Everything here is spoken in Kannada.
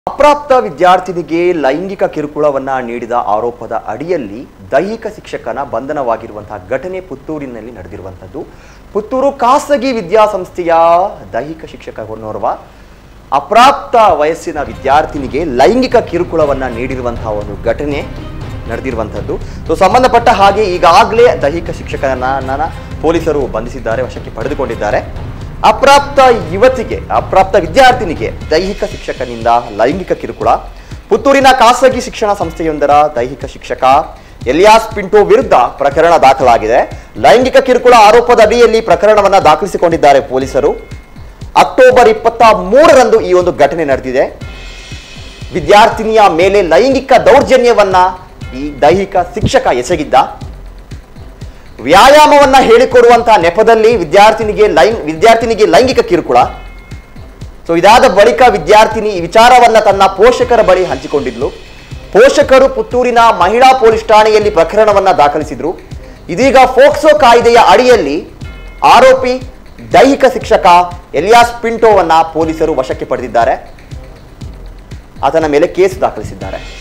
ಅಪ್ರಾಪ್ತ ವಿದ್ಯಾರ್ಥಿನಿಗೆ ಲೈಂಗಿಕ ಕಿರುಕುಳವನ್ನ ನೀಡಿದ ಆರೋಪದ ಅಡಿಯಲ್ಲಿ ದೈಹಿಕ ಶಿಕ್ಷಕನ ಬಂಧನವಾಗಿರುವಂತಹ ಘಟನೆ ಪುತ್ತೂರಿನಲ್ಲಿ ನಡೆದಿರುವಂಥದ್ದು ಪುತ್ತೂರು ಖಾಸಗಿ ವಿದ್ಯಾಸಂಸ್ಥೆಯ ದೈಹಿಕ ಶಿಕ್ಷಕನೋರ್ವ ಅಪ್ರಾಪ್ತ ವಯಸ್ಸಿನ ವಿದ್ಯಾರ್ಥಿನಿಗೆ ಲೈಂಗಿಕ ಕಿರುಕುಳವನ್ನ ನೀಡಿರುವಂತಹ ಒಂದು ಘಟನೆ ನಡೆದಿರುವಂಥದ್ದು ಸೊ ಸಂಬಂಧಪಟ್ಟ ಹಾಗೆ ಈಗಾಗಲೇ ದೈಹಿಕ ಶಿಕ್ಷಕನನ್ನ ಪೊಲೀಸರು ಬಂಧಿಸಿದ್ದಾರೆ ವಶಕ್ಕೆ ಪಡೆದುಕೊಂಡಿದ್ದಾರೆ ಅಪ್ರಾಪ್ತ ಯುವತಿಗೆ ಅಪ್ರಾಪ್ತ ವಿದ್ಯಾರ್ಥಿನಿಗೆ ದೈಹಿಕ ಶಿಕ್ಷಕನಿಂದ ಲೈಂಗಿಕ ಕಿರುಕುಳ ಪುತ್ತೂರಿನ ಖಾಸಗಿ ಶಿಕ್ಷಣ ಸಂಸ್ಥೆಯೊಂದರ ದೈಹಿಕ ಶಿಕ್ಷಕ ಎಲಿಯಾಸ್ ಪಿಂಟೋ ವಿರುದ್ಧ ಪ್ರಕರಣ ದಾಖಲಾಗಿದೆ ಲೈಂಗಿಕ ಕಿರುಕುಳ ಆರೋಪದ ಅಡಿಯಲ್ಲಿ ಪ್ರಕರಣವನ್ನ ದಾಖಲಿಸಿಕೊಂಡಿದ್ದಾರೆ ಪೊಲೀಸರು ಅಕ್ಟೋಬರ್ ಇಪ್ಪತ್ತ ಮೂರರಂದು ಈ ಒಂದು ಘಟನೆ ನಡೆದಿದೆ ವಿದ್ಯಾರ್ಥಿನಿಯ ಮೇಲೆ ಲೈಂಗಿಕ ದೌರ್ಜನ್ಯವನ್ನ ಈ ದೈಹಿಕ ಶಿಕ್ಷಕ ಎಸಗಿದ್ದ ವ್ಯಾಯಾಮವನ್ನ ಹೇಳಿಕೊಡುವಂತಹ ನೆಪದಲ್ಲಿ ವಿದ್ಯಾರ್ಥಿನಿಗೆ ಲೈಂಗ್ ವಿದ್ಯಾರ್ಥಿನಿಗೆ ಲೈಂಗಿಕ ಕಿರುಕುಳ ಸೊ ಇದಾದ ಬಳಿಕ ವಿದ್ಯಾರ್ಥಿನಿ ಈ ವಿಚಾರವನ್ನ ತನ್ನ ಪೋಷಕರ ಬಳಿ ಹಂಚಿಕೊಂಡಿದ್ಲು ಪೋಷಕರು ಪುತ್ತೂರಿನ ಮಹಿಳಾ ಪೊಲೀಸ್ ಠಾಣೆಯಲ್ಲಿ ಪ್ರಕರಣವನ್ನ ದಾಖಲಿಸಿದ್ರು ಇದೀಗ ಫೋಕ್ಸೋ ಕಾಯ್ದೆಯ ಅಡಿಯಲ್ಲಿ ಆರೋಪಿ ದೈಹಿಕ ಶಿಕ್ಷಕ ಎಲಿಯಾಸ್ ಪಿಂಟೋವನ್ನ ಪೊಲೀಸರು ವಶಕ್ಕೆ ಪಡೆದಿದ್ದಾರೆ ಆತನ ಮೇಲೆ ಕೇಸ್ ದಾಖಲಿಸಿದ್ದಾರೆ